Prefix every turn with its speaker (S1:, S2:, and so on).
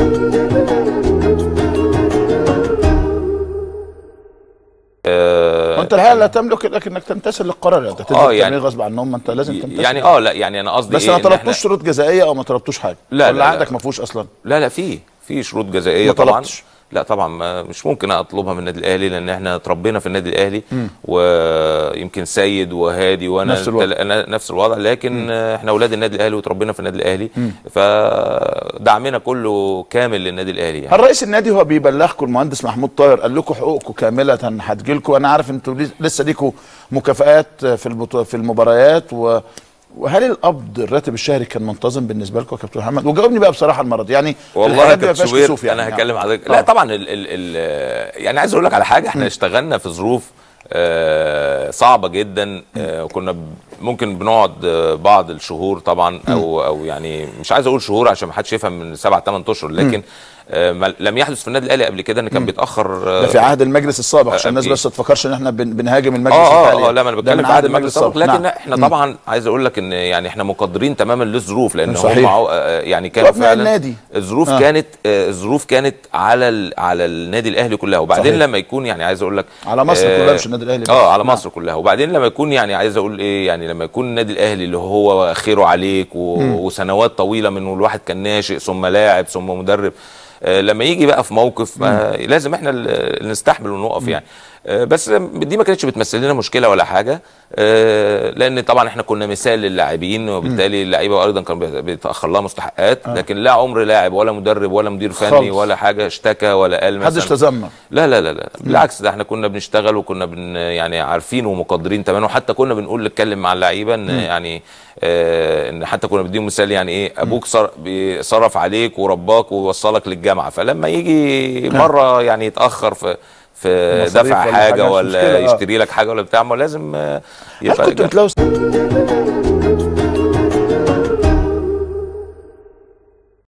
S1: آه،
S2: وانت الحقيقه لا تملك لك انك تمتثل للقرار يعني انت
S1: آه،
S2: تنزل
S1: يعني-
S2: يعني غصب عنهم ما انت لازم تمتثل
S1: يعني اه لا يعني انا قصدي
S2: بس
S1: إيه
S2: ما
S1: إن إحنا-
S2: طلبتوش شروط جزائيه او ما طلبتوش حاجه
S1: لا،
S2: ولا
S1: لا، لا.
S2: عقدك ما فيهوش اصلا
S1: لا لا في في شروط جزائيه
S2: ما
S1: طبعا
S2: طلبتش.
S1: لا طبعا ما مش ممكن اطلبها من النادي الاهلي لان احنا اتربينا في النادي الاهلي ويمكن سيد وهادي وانا
S2: نفس الوضع.
S1: أنا نفس الوضع لكن احنا اولاد النادي الاهلي وتربينا في النادي الاهلي فدعمنا كله كامل للنادي الاهلي يعني
S2: هل رئيس النادي هو بيبلغكم المهندس محمود طاهر قال لكم حقوقكم كامله هتجي لكم انا عارف انتوا لس- لسه ليكم مكافآت في البطو... في المباريات و... وهل القبض الراتب الشهري كان منتظم بالنسبه لكم يا كابتن محمد وجاوبني بقى بصراحه المره دي يعني
S1: والله يا
S2: الحاجات دي ما
S1: كابتن
S2: فيهاش
S1: شوبير
S2: كسوف يعني
S1: انا
S2: يعني.
S1: هكلم حضرتك
S2: آه.
S1: لا طبعا ال ال ال يعني عايز اقول لك على حاجه احنا اشتغلنا في ظروف آه، صعبه جدا آه، وكنا ب- ممكن بنقعد آه، بعض الشهور طبعا او او يعني مش عايز اقول شهور عشان ما حدش يفهم من سبع ثمان اشهر لكن آه، ما- لم يحدث في النادي الاهلي قبل كده ان كان بيتاخر آه،
S2: ده في عهد المجلس السابق عشان الناس
S1: أكيد.
S2: بس ما تفكرش ان احنا بن... بنهاجم المجلس
S1: اه
S2: الحالي
S1: اه اه لا ما انا
S2: ده
S1: بتكلم
S2: من
S1: في عهد المجلس السابق لكن
S2: نعم.
S1: احنا طبعا عايز اقول لك ان يعني احنا مقدرين تماما للظروف لان هم
S2: صحيح.
S1: عو- آه، يعني كانوا
S2: وأبناء
S1: فعلا
S2: النادي.
S1: الظروف
S2: آه.
S1: كانت آه، الظروف كانت على ال- على النادي الاهلي كلها وبعدين
S2: صحيح.
S1: لما يكون يعني عايز اقول لك
S2: على مصر كلها مش النادي الأهلي بس.
S1: اه على
S2: نعم.
S1: مصر كلها وبعدين لما يكون يعني عايز اقول ايه يعني لما يكون النادي الاهلي اللي هو خيره عليك و... وسنوات طويله من الواحد كان ناشئ ثم لاعب ثم مدرب آه، لما يجي بقى في موقف ما لازم احنا اللي نستحمل ونقف يعني آه، بس دي ما كانتش بتمثل لنا مشكله ولا حاجه آه، لان طبعا احنا كنا مثال للاعبين وبالتالي اللعيبه ايضا كان بيت- بيتاخر لها مستحقات لكن لا عمر لاعب ولا مدرب ولا مدير فني
S2: خالص.
S1: ولا حاجه اشتكى ولا قال
S2: محدش
S1: مثلا
S2: تذمر
S1: لا لا لا لا بالعكس ده احنا كنا بنشتغل وكنا بن يعني عارفين ومقدرين تماما وحتى كنا بنقول نتكلم مع اللعيبه ان يعني آه ان حتى كنا بديهم مثال يعني ايه ابوك صر بي- صرف عليك ورباك ووصلك للجامعه فلما يجي مره يعني يتاخر في في
S2: مصاريف
S1: دفع
S2: ولا
S1: حاجه
S2: حاجة، مش
S1: ولا
S2: مشكلة، آه.
S1: يشتري لك حاجه ولا بتاع ما لازم آه،
S2: هل
S1: يبقى
S2: كنتوا بتلاقوا